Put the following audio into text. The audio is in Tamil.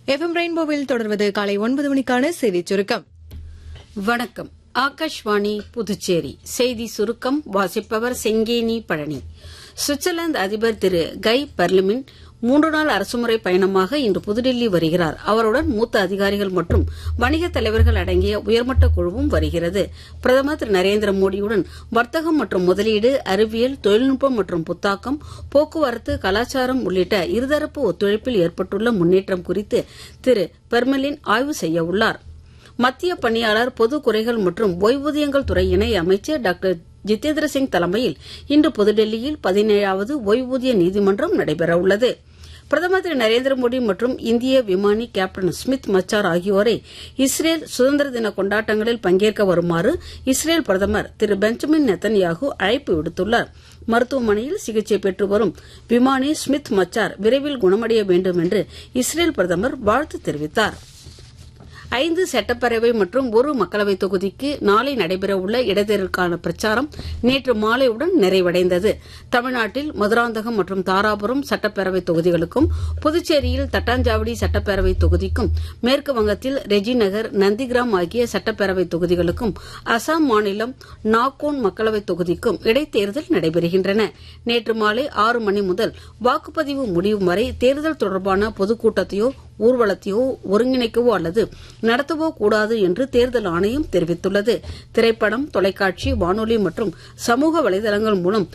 எஃப்எம் ரெயின்போவில் தொடர்வது காலை ஒன்பது மணிக்கான செய்திச் சுருக்கம் வணக்கம் ஆகாஷ்வாணி புதுச்சேரி செய்தி சுருக்கம் வாசிப்பவர் செங்கேனி பழனி சுவிட்சர்லாந்து அதிபர் திரு கை பர்லிமின் மூன்று நாள் அரசுமுறை பயணமாக இன்று புதுடில்லி வருகிறார் அவருடன் மூத்த அதிகாரிகள் மற்றும் வணிக தலைவர்கள் அடங்கிய உயர்மட்ட குழுவும் வருகிறது பிரதமர் திரு நரேந்திர மோடியுடன் வர்த்தகம் மற்றும் முதலீடு அறிவியல் தொழில்நுட்பம் மற்றும் புத்தாக்கம் போக்குவரத்து கலாச்சாரம் உள்ளிட்ட இருதரப்பு ஒத்துழைப்பில் ஏற்பட்டுள்ள முன்னேற்றம் குறித்து திரு பெர்மலின் ஆய்வு செய்ய உள்ளார் மத்திய பணியாளர் பொது குறைகள் மற்றும் ஓய்வூதியங்கள் துறை இணை அமைச்சர் டாக்டர் ஜிதேந்திர சிங் தலைமையில் இன்று புதுடெல்லியில் பதினேழாவது ஓய்வூதிய நீதிமன்றம் நடைபெறவுள்ளது பிரதமர் திரு நரேந்திர மோடி மற்றும் இந்திய விமானி கேப்டன் ஸ்மித் மச்சார் ஆகியோரை இஸ்ரேல் சுதந்திர தின கொண்டாட்டங்களில் பங்கேற்க வருமாறு இஸ்ரேல் பிரதமர் திரு பெஞ்சமின் நெத்தன்யாகு அழைப்பு விடுத்துள்ளார் மருத்துவமனையில் சிகிச்சை பெற்று வரும் விமானி ஸ்மித் மச்சார் விரைவில் குணமடைய வேண்டும் என்று இஸ்ரேல் பிரதமர் வாழ்த்து தெரிவித்தாா் ஐந்து சட்டப்பேரவை மற்றும் ஒரு மக்களவைத் தொகுதிக்கு நாளை நடைபெறவுள்ள இடைத்தேர்தலுக்கான பிரச்சாரம் நேற்று மாலையுடன் நிறைவடைந்தது தமிழ்நாட்டில் மதுராந்தகம் மற்றும் தாராபுரம் சட்டப்பேரவைத் தொகுதிகளுக்கும் புதுச்சேரியில் தட்டாஞ்சாவடி சட்டப்பேரவைத் தொகுதிக்கும் மேற்கு வங்கத்தில் ரெஜிநகர் நந்திகிராம் ஆகிய சட்டப்பேரவைத் தொகுதிகளுக்கும் அசாம் மாநிலம் நாகோன் மக்களவைத் தொகுதிக்கும் இடைத்தேர்தல் நடைபெறுகின்றன நேற்று மாலை ஆறு மணி முதல் வாக்குப்பதிவு முடியும் வரை தேர்தல் தொடர்பான பொதுக்கூட்டத்தையோ ஊர்வலத்தையோ ஒருங்கிணைக்கவோ அல்லது நடத்தவோ கூடாது என்று தேர்தல் ஆணையம் தெரிவித்துள்ளது திரைப்படம் தொலைக்காட்சி வானொலி மற்றும் சமூக வலைதளங்கள் மூலம்